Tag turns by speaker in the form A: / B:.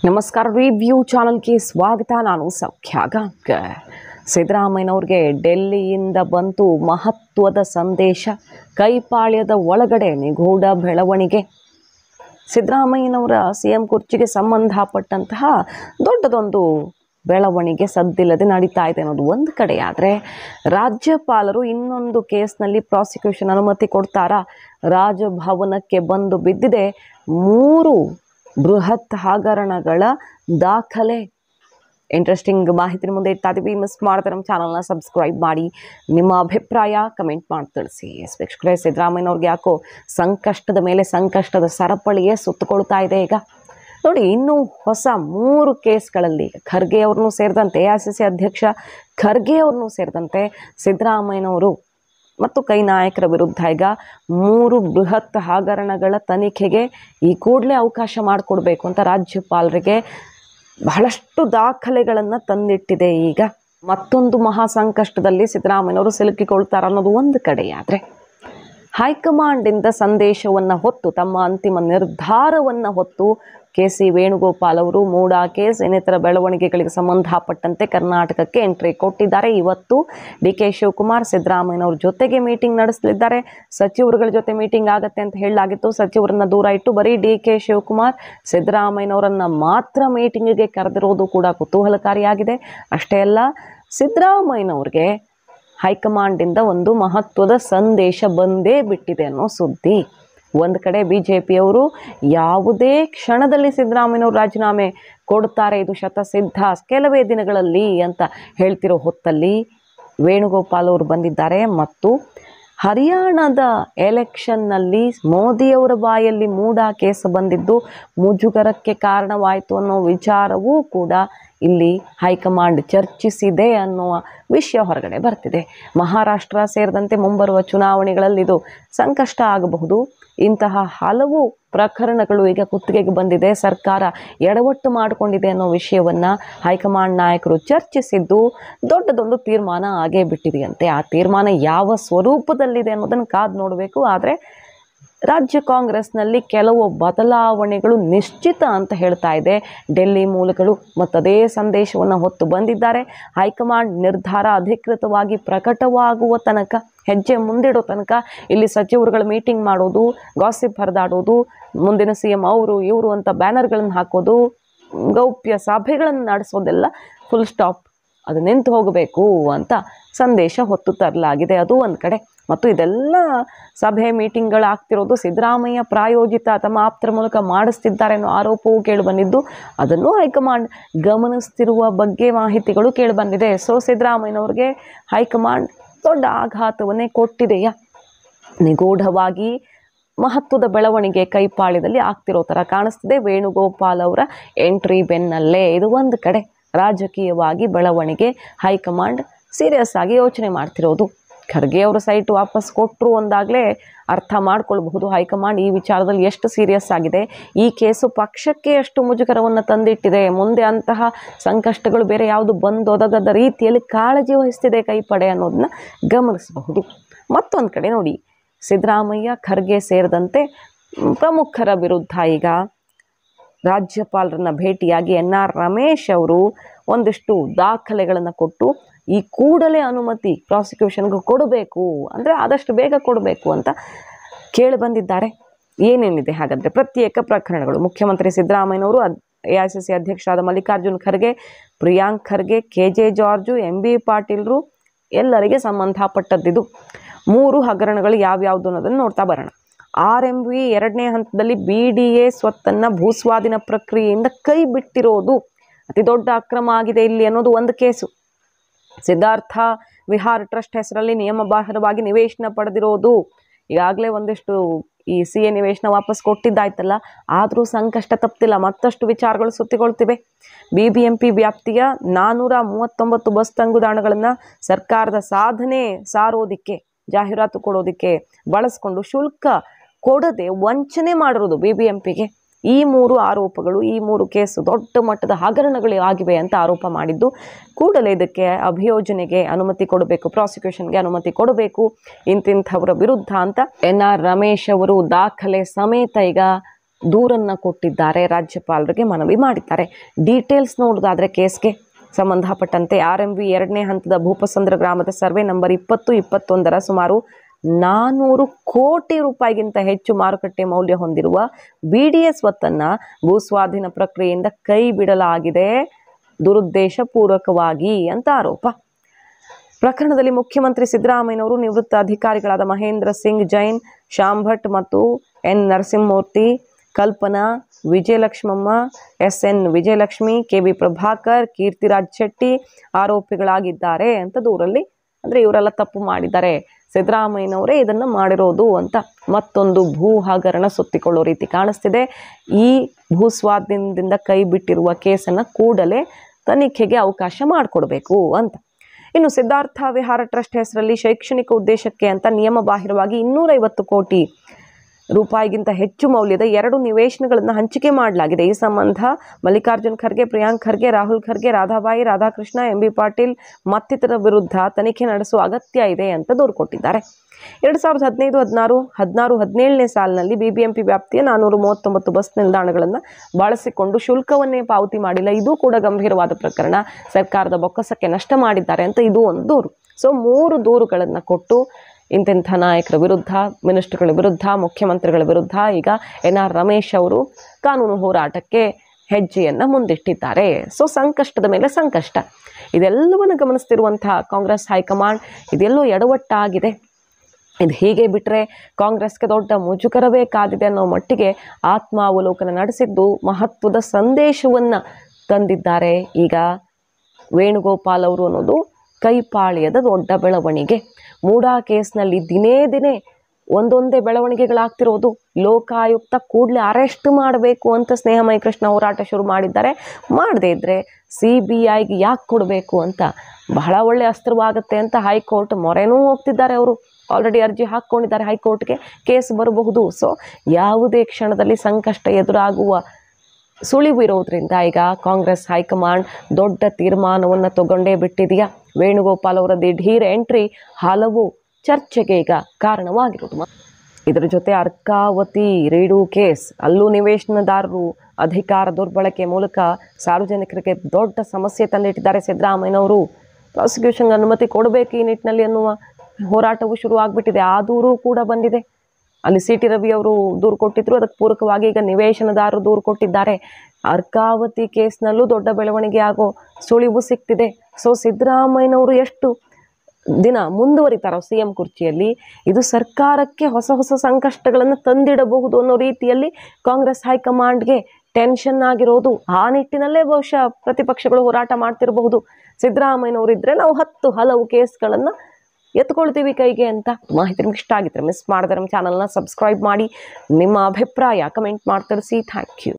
A: ನಮಸ್ಕಾರ ರಿವ್ಯೂ ಚಾನಲ್ಗೆ ಸ್ವಾಗತ ನಾನು ಸೌಖ್ಯ ಗಾಂವ್ಕರ್ ಸಿದ್ದರಾಮಯ್ಯನವ್ರಿಗೆ ಡೆಲ್ಲಿಯಿಂದ ಬಂತು ಮಹತ್ವದ ಸಂದೇಶ ಕೈಪಾಳ್ಯದ ಒಳಗಡೆ ನಿಗೂಢ ಬೆಳವಣಿಗೆ ಸಿದ್ದರಾಮಯ್ಯನವರ ಸಿ ಎಂ ಕುರ್ಚಿಗೆ ಸಂಬಂಧಪಟ್ಟಂತಹ ದೊಡ್ಡದೊಂದು ಬೆಳವಣಿಗೆ ಸದ್ದಿಲ್ಲದೆ ನಡೀತಾ ಇದೆ ಅನ್ನೋದು ಒಂದು ಕಡೆ ಆದರೆ ರಾಜ್ಯಪಾಲರು ಇನ್ನೊಂದು ಕೇಸ್ನಲ್ಲಿ ಪ್ರಾಸಿಕ್ಯೂಷನ್ ಅನುಮತಿ ಕೊಡ್ತಾರಾ ರಾಜಭವನಕ್ಕೆ ಬಂದು ಬಿದ್ದಿದೆ ಮೂರು ಬೃಹತ್ ಹಗರಣಗಳ ದಾಖಲೆ ಇಂಟ್ರೆಸ್ಟಿಂಗ್ ಮಾಹಿತಿ ಮುಂದೆ ಇಡ್ತಾ ಇದ್ದೀವಿ ಮಿಸ್ ಮಾಡಿದ್ರೆ ನಮ್ಮ ಚಾನಲ್ನ ಸಬ್ಸ್ಕ್ರೈಬ್ ಮಾಡಿ ನಿಮ್ಮ ಅಭಿಪ್ರಾಯ ಕಮೆಂಟ್ ಮಾಡಿ ತಿಳಿಸಿ ಎಸ್ ವೀಕ್ಷಕರೇ ಸಿದ್ದರಾಮಯ್ಯನವ್ರಿಗೆ ಯಾಕೋ ಸಂಕಷ್ಟದ ಮೇಲೆ ಸಂಕಷ್ಟದ ಸರಪಳಿಯೇ ಸುತ್ತಕೊಳ್ತಾ ಇದೆ ಈಗ ನೋಡಿ ಇನ್ನು ಹೊಸ ಮೂರು ಕೇಸ್ಗಳಲ್ಲಿ ಖರ್ಗೆ ಅವ್ರನ್ನೂ ಸೇರಿದಂತೆ ಎ ಐ ಸಿ ಸಿ ಅಧ್ಯಕ್ಷ ಖರ್ಗೆ ಅವ್ರನ್ನೂ ಸೇರಿದಂತೆ ಸಿದ್ದರಾಮಯ್ಯನವರು ಮತ್ತು ಕೈ ನಾಯಕರ ವಿರುದ್ಧ ಈಗ ಮೂರು ಬೃಹತ್ ಹಗರಣಗಳ ತನಿಖೆಗೆ ಈ ಕೂಡಲೇ ಅವಕಾಶ ಮಾಡಿಕೊಡ್ಬೇಕು ಅಂತ ರಾಜ್ಯಪಾಲರಿಗೆ ಬಹಳಷ್ಟು ದಾಖಲೆಗಳನ್ನು ತಂದಿಟ್ಟಿದೆ ಈಗ ಮತ್ತೊಂದು ಮಹಾ ಸಂಕಷ್ಟದಲ್ಲಿ ಸಿದ್ದರಾಮಯ್ಯನವರು ಸಿಲುಕಿಕೊಳ್ತಾರೆ ಅನ್ನೋದು ಒಂದು ಕಡೆಯಾದರೆ ಹೈಕಮಾಂಡಿಂದ ಸಂದೇಶವನ್ನು ಹೊತ್ತು ತಮ್ಮ ಅಂತಿಮ ನಿರ್ಧಾರವನ್ನು ಹೊತ್ತು ಕೆ ಸಿ ವೇಣುಗೋಪಾಲ್ ಅವರು ಮೂಡಾ ಕೇಸ್ ಇನ್ನಿತರ ಬೆಳವಣಿಗೆಗಳಿಗೆ ಸಂಬಂಧಪಟ್ಟಂತೆ ಕರ್ನಾಟಕಕ್ಕೆ ಎಂಟ್ರಿ ಕೊಟ್ಟಿದ್ದಾರೆ ಇವತ್ತು ಡಿ ಕೆ ಶಿವಕುಮಾರ್ ಸಿದ್ದರಾಮಯ್ಯನವ್ರ ಜೊತೆಗೆ ಮೀಟಿಂಗ್ ನಡೆಸಲಿದ್ದಾರೆ ಸಚಿವರುಗಳ ಜೊತೆ ಮೀಟಿಂಗ್ ಆಗತ್ತೆ ಅಂತ ಹೇಳಲಾಗಿತ್ತು ಸಚಿವರನ್ನ ದೂರ ಇಟ್ಟು ಬರೀ ಡಿ ಕೆ ಶಿವಕುಮಾರ್ ಸಿದ್ದರಾಮಯ್ಯನವರನ್ನ ಮಾತ್ರ ಮೀಟಿಂಗಿಗೆ ಕರೆದಿರೋದು ಕೂಡ ಕುತೂಹಲಕಾರಿಯಾಗಿದೆ ಅಷ್ಟೇ ಅಲ್ಲ ಸಿದ್ದರಾಮಯ್ಯನವ್ರಿಗೆ ಹೈಕಮಾಂಡಿಂದ ಒಂದು ಮಹತ್ವದ ಸಂದೇಶ ಬಂದೇ ಬಿಟ್ಟಿದೆ ಅನ್ನೋ ಸುದ್ದಿ ಒಂದು ಕಡೆ ಬಿ ಜೆ ಪಿಯವರು ಯಾವುದೇ ಕ್ಷಣದಲ್ಲಿ ಸಿದ್ದರಾಮಯ್ಯನವರು ರಾಜೀನಾಮೆ ಕೊಡ್ತಾರೆ ಇದು ಶತಸಿದ್ಧ ಕೆಲವೇ ದಿನಗಳಲ್ಲಿ ಅಂತ ಹೇಳ್ತಿರೋ ಹೊತ್ತಲ್ಲಿ ವೇಣುಗೋಪಾಲ್ ಅವರು ಬಂದಿದ್ದಾರೆ ಮತ್ತು ಹರಿಯಾಣದ ಎಲೆಕ್ಷನ್ನಲ್ಲಿ ಮೋದಿಯವರ ಬಾಯಲ್ಲಿ ಮೂಡ ಕೇಸ್ ಬಂದಿದ್ದು ಮುಜುಗರಕ್ಕೆ ಕಾರಣವಾಯಿತು ಅನ್ನೋ ವಿಚಾರವೂ ಕೂಡ ಇಲ್ಲಿ ಹೈಕಮಾಂಡ್ ಚರ್ಚಿಸಿದೆ ಅನ್ನುವ ವಿಷಯ ಹೊರಗಡೆ ಬರ್ತಿದೆ ಮಹಾರಾಷ್ಟ್ರ ಸೇರಿದಂತೆ ಮುಂಬರುವ ಚುನಾವಣೆಗಳಲ್ಲಿ ಇದು ಸಂಕಷ್ಟ ಆಗಬಹುದು ಇಂತಹ ಹಲವು ಪ್ರಕರಣಗಳು ಈಗ ಕುತ್ತಿಗೆಗೆ ಬಂದಿದೆ ಸರ್ಕಾರ ಎಡವಟ್ಟು ಮಾಡಿಕೊಂಡಿದೆ ಅನ್ನೋ ವಿಷಯವನ್ನು ಹೈಕಮಾಂಡ್ ನಾಯಕರು ಚರ್ಚಿಸಿದ್ದು ದೊಡ್ಡದೊಂದು ತೀರ್ಮಾನ ಆಗೇ ಬಿಟ್ಟಿದೆಯಂತೆ ಆ ತೀರ್ಮಾನ ಯಾವ ಸ್ವರೂಪದಲ್ಲಿದೆ ಅನ್ನೋದನ್ನು ಕಾದು ನೋಡಬೇಕು ಆದರೆ ರಾಜ್ಯ ಕಾಂಗ್ರೆಸ್ನಲ್ಲಿ ಕೆಲವು ಬದಲಾವಣೆಗಳು ನಿಶ್ಚಿತ ಅಂತ ಹೇಳ್ತಾ ಇದೆ ಡೆಲ್ಲಿ ಮೂಲಗಳು ಮತ್ತು ಅದೇ ಸಂದೇಶವನ್ನು ಹೊತ್ತು ಬಂದಿದ್ದಾರೆ ಹೈಕಮಾಂಡ್ ನಿರ್ಧಾರ ಅಧಿಕೃತವಾಗಿ ಪ್ರಕಟವಾಗುವ ತನಕ ಹೆಜ್ಜೆ ಮುಂದಿಡೋ ತನಕ ಇಲ್ಲಿ ಸಚಿವರುಗಳ ಮೀಟಿಂಗ್ ಮಾಡೋದು ಗಾಸಿಪ್ ಹರಿದಾಡೋದು ಮುಂದಿನ ಸಿ ಎಂ ಅವರು ಇವರು ಅಂತ ಬ್ಯಾನರ್ಗಳನ್ನು ಹಾಕೋದು ಗೌಪ್ಯ ಸಭೆಗಳನ್ನು ನಡೆಸೋದೆಲ್ಲ ಫುಲ್ ಸ್ಟಾಪ್ ಅದು ನಿಂತು ಹೋಗಬೇಕು ಅಂತ ಸಂದೇಶ ಹೊತ್ತು ತರಲಾಗಿದೆ ಅದು ಒಂದು ಕಡೆ ಮತ್ತು ಇದೆಲ್ಲ ಸಭೆ ಮೀಟಿಂಗ್ಗಳಾಗ್ತಿರೋದು ಸಿದ್ದರಾಮಯ್ಯ ಪ್ರಾಯೋಜಿತ ತಮ್ಮ ಆಪ್ತರ ಮೂಲಕ ಮಾಡಿಸ್ತಿದ್ದಾರೆ ಅನ್ನೋ ಆರೋಪವೂ ಕೇಳಿಬಂದಿದ್ದು ಅದನ್ನು ಹೈಕಮಾಂಡ್ ಗಮನಿಸ್ತಿರುವ ಬಗ್ಗೆ ಮಾಹಿತಿಗಳು ಕೇಳಿಬಂದಿದೆ ಸೊ ಸಿದ್ದರಾಮಯ್ಯನವ್ರಿಗೆ ಹೈಕಮಾಂಡ್ ದೊಡ್ಡ ಆಘಾತವನ್ನೇ ಕೊಟ್ಟಿದೆಯಾ ನಿಗೂಢವಾಗಿ ಮಹತ್ವದ ಬೆಳವಣಿಗೆ ಕೈಪಾಳ್ಯದಲ್ಲಿ ಆಗ್ತಿರೋ ಥರ ಕಾಣಿಸ್ತಿದೆ ವೇಣುಗೋಪಾಲ್ ಅವರ ಎಂಟ್ರಿ ಬೆನ್ನಲ್ಲೇ ಇದು ಒಂದು ಕಡೆ ರಾಜಕೀಯವಾಗಿ ಬೆಳವಣಿಗೆ ಹೈಕಮಾಂಡ್ ಸೀರಿಯಸ್ ಆಗಿ ಯೋಚನೆ ಮಾಡ್ತಿರೋದು ಖರ್ಗೆ ಅವರು ಸೈಟ್ ವಾಪಸ್ ಕೊಟ್ಟರು ಅಂದಾಗಲೇ ಅರ್ಥ ಮಾಡ್ಕೊಳ್ಬಹುದು ಹೈಕಮಾಂಡ್ ಈ ವಿಚಾರದಲ್ಲಿ ಎಷ್ಟು ಸೀರಿಯಸ್ ಆಗಿದೆ ಈ ಕೇಸು ಪಕ್ಷಕ್ಕೆ ಎಷ್ಟು ಮುಜುಗರವನ್ನು ತಂದಿಟ್ಟಿದೆ ಮುಂದೆ ಅಂತಹ ಸಂಕಷ್ಟಗಳು ಬೇರೆ ಯಾವುದು ಬಂದೊದಗದ ರೀತಿಯಲ್ಲಿ ಕಾಳಜಿ ವಹಿಸ್ತಿದೆ ಕೈಪಡೆ ಅನ್ನೋದನ್ನ ಗಮನಿಸಬಹುದು ಮತ್ತೊಂದು ಕಡೆ ನೋಡಿ ಸಿದ್ದರಾಮಯ್ಯ ಖರ್ಗೆ ಸೇರಿದಂತೆ ಪ್ರಮುಖರ ವಿರುದ್ಧ ಈಗ ರಾಜ್ಯಪಾಲರನ್ನ ಭೇಟಿಯಾಗಿ ಎನ್ ಆರ್ ರಮೇಶ್ ಅವರು ಒಂದಿಷ್ಟು ದಾಖಲೆಗಳನ್ನು ಕೊಟ್ಟು ಈ ಕೂಡಲೇ ಅನುಮತಿ ಪ್ರಾಸಿಕ್ಯೂಷನ್ಗೆ ಕೊಡಬೇಕು ಅಂದರೆ ಆದಷ್ಟು ಬೇಗ ಕೊಡಬೇಕು ಅಂತ ಕೇಳಿ ಬಂದಿದ್ದಾರೆ ಏನೇನಿದೆ ಹಾಗಾದರೆ ಪ್ರತ್ಯೇಕ ಪ್ರಕರಣಗಳು ಮುಖ್ಯಮಂತ್ರಿ ಸಿದ್ದರಾಮಯ್ಯನವರು ಅದ್ ಎ ಐ ಸಿ ಸಿ ಅಧ್ಯಕ್ಷರಾದ Mallikarjun Kharge Priyank Kharge K J George M B ಪಾಟೀಲ್ರು ಎಲ್ಲರಿಗೆ ಸಂಬಂಧಪಟ್ಟದ್ದಿದು ಮೂರು ಹಗರಣಗಳು ಯಾವ್ಯಾವುದು ಅನ್ನೋದನ್ನು ನೋಡ್ತಾ ಬರೋಣ ಆರ್ ಎಂ ವಿ ಎರಡನೇ ಹಂತದಲ್ಲಿ ಬಿ ಡಿ ಎ ಸ್ವತ್ತನ್ನು ಭೂಸ್ವಾಧೀನ ಪ್ರಕ್ರಿಯೆಯಿಂದ ಕೈ ಬಿಟ್ಟಿರೋದು ಅತಿ ದೊಡ್ಡ ಅಕ್ರಮ ಆಗಿದೆ ಇಲ್ಲಿ ಅನ್ನೋದು ಒಂದು ಕೇಸು ಸಿದ್ಧಾರ್ಥ ವಿಹಾರ್ ಟ್ರಸ್ಟ್ ಹೆಸರಲ್ಲಿ ನಿಯಮಬಾಹಿರವಾಗಿ ನಿವೇಶನ ಪಡೆದಿರೋದು ಈಗಾಗಲೇ ಒಂದಿಷ್ಟು ಈ ಸಿ ಎ ನಿವೇಶನ ವಾಪಸ್ ಕೊಟ್ಟಿದ್ದಾಯ್ತಲ್ಲ ಆದರೂ ಸಂಕಷ್ಟ ತಪ್ಪಿಲ್ಲ ಮತ್ತಷ್ಟು ವಿಚಾರಗಳು ಸುತ್ತಿಕೊಳ್ತಿವೆ ಬಿ ಬಿ ಎಂ ಪಿ ವ್ಯಾಪ್ತಿಯ ನಾನ್ನೂರ ಮೂವತ್ತೊಂಬತ್ತು ಬಸ್ ತಂಗುದಾಣಗಳನ್ನು ಸರ್ಕಾರದ ಸಾಧನೆ ಸಾರೋದಕ್ಕೆ ಜಾಹೀರಾತು ಕೊಡೋದಕ್ಕೆ ಬಳಸ್ಕೊಂಡು ಶುಲ್ಕ ಕೊಡದೆ ವಂಚನೆ ಮಾಡಿರೋದು ಬಿ ಬಿ ಎಂ ಪಿಗೆ ಈ ಮೂರು ಆರೋಪಗಳು ಈ ಮೂರು ಕೇಸು ದೊಡ್ಡ ಮಟ್ಟದ ಹಗರಣಗಳು ಆಗಿವೆ ಅಂತ ಆರೋಪ ಮಾಡಿದ್ದು ಕೂಡಲೇ ಇದಕ್ಕೆ ಅಭಿಯೋಜನೆಗೆ ಅನುಮತಿ ಕೊಡಬೇಕು ಪ್ರಾಸಿಕ್ಯೂಷನ್ಗೆ ಅನುಮತಿ ಕೊಡಬೇಕು ಇಂತಿಂಥವರ ವಿರುದ್ಧ ಅಂತ ಎನ್ ಆರ್ ರಮೇಶ್ ಅವರು ದಾಖಲೆ ಸಮೇತ ಈಗ ದೂರನ್ನು ಕೊಟ್ಟಿದ್ದಾರೆ ರಾಜ್ಯಪಾಲರಿಗೆ ಮನವಿ ಮಾಡಿದ್ದಾರೆ ಡೀಟೇಲ್ಸ್ ನೋಡೋದಾದರೆ ಕೇಸ್ಗೆ ಸಂಬಂಧಪಟ್ಟಂತೆ ಆರ್ ಎಂ ವಿ ಎರಡನೇ ಹಂತದ ಭೂಪಸಂದ್ರ ಗ್ರಾಮದ ಸರ್ವೆ ನಂಬರ್ ಇಪ್ಪತ್ತು ಇಪ್ಪತ್ತೊಂದರ ಸುಮಾರು ನಾನ್ನೂರು ಕೋಟಿ ರೂಪಾಯಿಗಿಂತ ಹೆಚ್ಚು ಮಾರುಕಟ್ಟೆ ಮೌಲ್ಯ ಹೊಂದಿರುವ ಬಿ ಡಿ ಎಸ್ ಒತ್ತನ್ನು ಭೂಸ್ವಾಧೀನ ಪ್ರಕ್ರಿಯೆಯಿಂದ ಕೈ ಬಿಡಲಾಗಿದೆ ದುರುದ್ದೇಶಪೂರ್ವಕವಾಗಿ ಅಂತ ಆರೋಪ ಪ್ರಕರಣದಲ್ಲಿ ಮುಖ್ಯಮಂತ್ರಿ ಸಿದ್ದರಾಮಯ್ಯನವರು ನಿವೃತ್ತ ಅಧಿಕಾರಿಗಳಾದ ಮಹೇಂದ್ರ ಸಿಂಗ್ ಜೈನ್ ಶ್ಯಾಮ್ ಭಟ್ ಮತ್ತು N Narasimhamurthy Kalpana Vijayalakshmamma S N Vijayalakshmi K V Prabhakar Keerthiraj Shetty ಆರೋಪಿಗಳಾಗಿದ್ದಾರೆ ಅಂತ ದೂರಲ್ಲಿ ಅಂದರೆ ಇವರೆಲ್ಲ ತಪ್ಪು ಮಾಡಿದ್ದಾರೆ ಸಿದ್ದರಾಮಯ್ಯನವರೇ ಇದನ್ನು ಮಾಡಿರೋದು ಅಂತ ಮತ್ತೊಂದು ಭೂ ಹಗರಣ ಸುತ್ತಿಕೊಳ್ಳೋ ರೀತಿ ಕಾಣಿಸ್ತಿದೆ ಈ ಭೂ ಸ್ವಾಧೀನದಿಂದ ಕೈ ಬಿಟ್ಟಿರುವ ಕೇಸನ್ನು ಕೂಡಲೇ ತನಿಖೆಗೆ ಅವಕಾಶ ಮಾಡಿಕೊಡ್ಬೇಕು ಅಂತ ಇನ್ನು ಸಿದ್ಧಾರ್ಥ ವಿಹಾರ ಟ್ರಸ್ಟ್ ಹೆಸರಲ್ಲಿ ಶೈಕ್ಷಣಿಕ ಉದ್ದೇಶಕ್ಕೆ ಅಂತ ನಿಯಮ ಬಾಹಿರವಾಗಿ ಇನ್ನೂರೈವತ್ತು ಕೋಟಿ ರೂಪಾಯಿಗಿಂತ ಹೆಚ್ಚು ಮೌಲ್ಯದ ಎರಡು ನಿವೇಶನಗಳನ್ನು ಹಂಚಿಕೆ ಮಾಡಲಾಗಿದೆ ಈ ಸಂಬಂಧ ಮಲ್ಲಿಕಾರ್ಜುನ್ ಖರ್ಗೆ ಪ್ರಿಯಾಂಕ್ ಖರ್ಗೆ ರಾಹುಲ್ ಖರ್ಗೆ ರಾಧಾಬಾಯಿ ರಾಧಾಕೃಷ್ಣ ಎಂ ಬಿ ಪಾಟೀಲ್ ಮತ್ತಿತರ ವಿರುದ್ಧ ತನಿಖೆ ನಡೆಸುವ ಅಗತ್ಯ ಇದೆ ಅಂತ ದೂರು ಕೊಟ್ಟಿದ್ದಾರೆ ಎರಡು ಸಾವಿರದ ಹದಿನೈದು ಹದಿನಾರು ಹದಿನಾರು ಹದಿನೇಳನೇ ಸಾಲಿನಲ್ಲಿ ಬಿಬಿಎಂಪಿ ವ್ಯಾಪ್ತಿಯ ನಾನ್ನೂರ ಮೂವತ್ತೊಂಬತ್ತು ಬಸ್ ನಿಲ್ದಾಣಗಳನ್ನು ಬಳಸಿಕೊಂಡು ಶುಲ್ಕವನ್ನೇ ಪಾವತಿ ಮಾಡಿಲ್ಲ ಇದು ಕೂಡ ಗಂಭೀರವಾದ ಪ್ರಕರಣ ಸರ್ಕಾರದ ಬೊಕ್ಕಸಕ್ಕೆ ನಷ್ಟ ಮಾಡಿದ್ದಾರೆ ಅಂತ ಇದು ಒಂದು ದೂರು ಸೊ ಮೂರು ದೂರುಗಳನ್ನು ಕೊಟ್ಟು ಇಂತೆಂಥ ನಾಯಕರ ವಿರುದ್ಧ ಮಿನಿಸ್ಟರ್ಗಳ ವಿರುದ್ಧ ಮುಖ್ಯಮಂತ್ರಿಗಳ ವಿರುದ್ಧ ಈಗ ಎನ್ ಆರ್ ರಮೇಶ್ ಅವರು ಕಾನೂನು ಹೋರಾಟಕ್ಕೆ ಹೆಜ್ಜೆಯನ್ನು ಮುಂದಿಟ್ಟಿದ್ದಾರೆ ಸೊ ಸಂಕಷ್ಟದ ಮೇಲೆ ಸಂಕಷ್ಟ ಇದೆಲ್ಲವನ್ನು ಗಮನಿಸ್ತಿರುವಂತಹ ಕಾಂಗ್ರೆಸ್ ಹೈಕಮಾಂಡ್ ಇದೆಲ್ಲೋ ಎಡವಟ್ಟಾಗಿದೆ ಇದು ಹೀಗೆ ಬಿಟ್ಟರೆ ಕಾಂಗ್ರೆಸ್ಗೆ ದೊಡ್ಡ ಮುಜುಗರವೇ ಕಾದಿದೆ ಅನ್ನೋ ಮಟ್ಟಿಗೆ ಆತ್ಮಾವಲೋಕನ ನಡೆಸಿದ್ದು ಮಹತ್ವದ ಸಂದೇಶವನ್ನು ತಂದಿದ್ದಾರೆ ಈಗ ವೇಣುಗೋಪಾಲ್ ಅವರು ಅನ್ನೋದು ಕೈಪಾಳ್ಯದ ದೊಡ್ಡ ಬೆಳವಣಿಗೆ ಮೂಡಾ ಕೇಸ್ನಲ್ಲಿ ದಿನೇ ದಿನೇ ಒಂದೊಂದೇ ಬೆಳವಣಿಗೆಗಳಾಗ್ತಿರೋದು ಲೋಕಾಯುಕ್ತ ಕೂಡಲೇ ಅರೆಸ್ಟ್ ಮಾಡಬೇಕು ಅಂತ ಸ್ನೇಹಮಯ ಕೃಷ್ಣ ಹೋರಾಟ ಶುರು ಮಾಡಿದ್ದಾರೆ ಮಾಡದೇ ಇದ್ದರೆ ಸಿ ಬಿ ಐಗೆ ಯಾಕೆ ಕೊಡಬೇಕು ಅಂತ ಬಹಳ ಒಳ್ಳೆ ಅಸ್ತ್ರವಾಗುತ್ತೆ ಅಂತ ಹೈಕೋರ್ಟ್ ಮೊರೆನೂ ಹೋಗ್ತಿದ್ದಾರೆ ಅವರು ಆಲ್ರೆಡಿ ಅರ್ಜಿ ಹಾಕ್ಕೊಂಡಿದ್ದಾರೆ ಹೈಕೋರ್ಟ್ಗೆ ಕೇಸ್ ಬರಬಹುದು ಸೊ ಯಾವುದೇ ಕ್ಷಣದಲ್ಲಿ ಸಂಕಷ್ಟ ಎದುರಾಗುವ ಸುಳಿವು ಇರೋದ್ರಿಂದ ಈಗ ಕಾಂಗ್ರೆಸ್ ಹೈಕಮಾಂಡ್ ದೊಡ್ಡ ತೀರ್ಮಾನವನ್ನು ತಗೊಂಡೇ ಬಿಟ್ಟಿದೆಯಾ ವೇಣುಗೋಪಾಲ್ ಅವರ ದಿಢೀರ್ ಎಂಟ್ರಿ ಹಲವು ಚರ್ಚೆಗೆ ಈಗ ಕಾರಣವಾಗಿರೋದು ಮ- ಇದರ ಜೊತೆ ಅರ್ಕಾವತಿ ರೇಡು ಕೇಸ್ ಅಲ್ಲೂ ನಿವೇಶನದಾರರು ಅಧಿಕಾರ ದುರ್ಬಳಕೆ ಮೂಲಕ ಸಾರ್ವಜನಿಕರಿಗೆ ದೊಡ್ಡ ಸಮಸ್ಯೆ ತಂದಿಟ್ಟಿದ್ದಾರೆ ಸಿದ್ದರಾಮಯ್ಯನವರು ಪ್ರಾಸಿಕ್ಯೂಷನ್ಗೆ ಅನುಮತಿ ಕೊಡಬೇಕು ಈ ನಿಟ್ಟಿನಲ್ಲಿ ಅನ್ನುವ ಹೋರಾಟವು ಶುರು ಆಗಿಬಿಟ್ಟಿದೆ ಆ ದೂರು ಕೂಡ ಬಂದಿದೆ ಅಲ್ಲಿ ಸಿ ಟಿ ರವಿ ಅವರು ದೂರು ಕೊಟ್ಟಿದ್ರು ಅದಕ್ಕೆ ಪೂರಕವಾಗಿ ಈಗ ನಿವೇಶನದಾರರು ದೂರು ಕೊಟ್ಟಿದ್ದಾರೆ ಅರ್ಕಾವತಿ ಕೇಸ್ನಲ್ಲೂ ದೊಡ್ಡ ಬೆಳವಣಿಗೆ ಆಗೋ ಸುಳಿವು ಸಿಗ್ತಿದೆ ಸೊ ಸಿದ್ದರಾಮಯ್ಯನವರು ಎಷ್ಟು ದಿನ ಮುಂದುವರಿತಾರೋ ಸಿ ಎಂ ಕುರ್ಚಿಯಲ್ಲಿ ಇದು ಸರ್ಕಾರಕ್ಕೆ ಹೊಸ ಹೊಸ ಸಂಕಷ್ಟಗಳನ್ನು ತಂದಿಡಬಹುದು ಅನ್ನೋ ರೀತಿಯಲ್ಲಿ ಕಾಂಗ್ರೆಸ್ ಹೈಕಮಾಂಡ್ಗೆ ಟೆನ್ಷನ್ ಆಗಿರೋದು ಆ ನಿಟ್ಟಿನಲ್ಲೇ ಬಹುಶಃ ಪ್ರತಿಪಕ್ಷಗಳು ಹೋರಾಟ ಮಾಡ್ತಿರಬಹುದು ಸಿದ್ದರಾಮಯ್ಯನವರು ಇದ್ದರೆ ನಾವು ಹತ್ತು ಹಲವು ಕೇಸ್ಗಳನ್ನು ಎತ್ಕೊಳ್ತೀವಿ ಕೈಗೆ ಅಂತ ಮಾಹಿತಿ ನಿಮ್ಗೆ ಇಷ್ಟ ಆಗಿದ್ರೆ ಮಿಸ್ ಮಾಡಿದ್ರೆ ನಮ್ಮ ಚಾನಲ್ನ ಸಬ್ಸ್ಕ್ರೈಬ್ ಮಾಡಿ ನಿಮ್ಮ ಅಭಿಪ್ರಾಯ ಕಮೆಂಟ್ ಮಾಡಿ ತಿಳಿಸಿ ಥ್ಯಾಂಕ್ ಯು